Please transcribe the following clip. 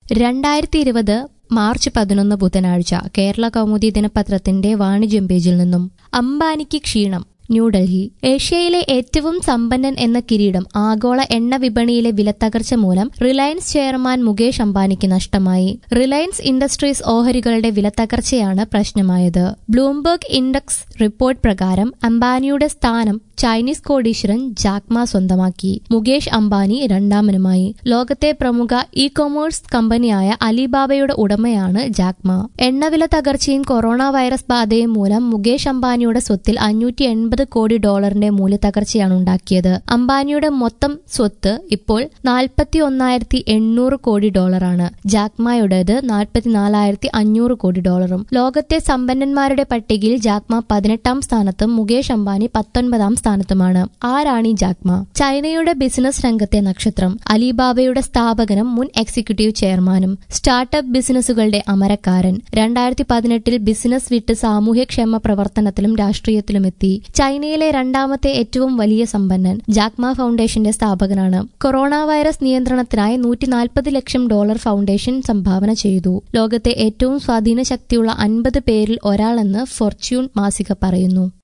രണ്ടായിരത്തി ഇരുപത് മാർച്ച് പതിനൊന്ന് ബുധനാഴ്ച കേരള കൗമുദി ദിനപത്രത്തിന്റെ വാണിജ്യം പേജിൽ നിന്നും അംബാനിക്ക് ക്ഷീണം ന്യൂഡൽഹി ഏഷ്യയിലെ ഏറ്റവും സമ്പന്നൻ എന്ന കിരീടം ആഗോള എണ്ണ വിപണിയിലെ വിലത്തകർച്ച മൂലം റിലയൻസ് ചെയർമാൻ മുകേഷ് അംബാനിക്ക് നഷ്ടമായി റിലയൻസ് ഇൻഡസ്ട്രീസ് ഓഹരികളുടെ വിലത്തകർച്ചയാണ് പ്രശ്നമായത് ബ്ലൂംബർഗ് ഇൻഡെക്സ് റിപ്പോർട്ട് പ്രകാരം അംബാനിയുടെ സ്ഥാനം ചൈനീസ് കോടീശ്വരൻ ജാക്മ സ്വന്തമാക്കി മുകേഷ് അംബാനി രണ്ടാമനുമായി ലോകത്തെ പ്രമുഖ ഇ കൊമേഴ്സ് കമ്പനിയായ അലിബാബയുടെ ഉടമയാണ് ജാക്മ എണ്ണവില തകർച്ചയും കൊറോണ വൈറസ് ബാധയും മൂലം മുകേഷ് അംബാനിയുടെ സ്വത്തിൽ അഞ്ഞൂറ്റി എൺപത് കോടി ഡോളറിന്റെ മൂല്യത്തകർച്ചയാണ് ഉണ്ടാക്കിയത് അംബാനിയുടെ മൊത്തം സ്വത്ത് ഇപ്പോൾ നാൽപ്പത്തി ഒന്നായിരത്തി എണ്ണൂറ് കോടി ഡോളറാണ് ജാക്മയുടേത് നാൽപ്പത്തിനാലായിരത്തി അഞ്ഞൂറ് കോടി ഡോളറും ലോകത്തെ സമ്പന്നന്മാരുടെ പട്ടികയിൽ ജാക്മ പതിനെട്ടാം സ്ഥാനത്തും മുകേഷ് അംബാനി പത്തൊൻപതാം സ്ഥാനത്തുമാണ് ആരാണ് ഈ ജാക്മ ചൈനയുടെ ബിസിനസ് രംഗത്തെ നക്ഷത്രം അലിബാബയുടെ സ്ഥാപകനും മുൻ എക്സിക്യൂട്ടീവ് ചെയർമാനും സ്റ്റാർട്ടപ്പ് ബിസിനസ്സുകളുടെ അമരക്കാരൻ രണ്ടായിരത്തി പതിനെട്ടിൽ ബിസിനസ് വിട്ട് സാമൂഹ്യക്ഷേമ പ്രവർത്തനത്തിലും രാഷ്ട്രീയത്തിലുമെത്തി ചൈനയിലെ രണ്ടാമത്തെ ഏറ്റവും വലിയ സമ്പന്നൻ ജാക്മ ഫൗണ്ടേഷന്റെ സ്ഥാപകനാണ് കൊറോണ വൈറസ് നിയന്ത്രണത്തിനായി നൂറ്റി നാൽപ്പത് ലക്ഷം ഡോളർ ഫൗണ്ടേഷൻ സംഭാവന ചെയ്തു ലോകത്തെ ഏറ്റവും സ്വാധീന ശക്തിയുള്ള അൻപത് പേരിൽ ഒരാളെന്ന് ഫോർച്യൂൺ മാസിക പറയുന്നു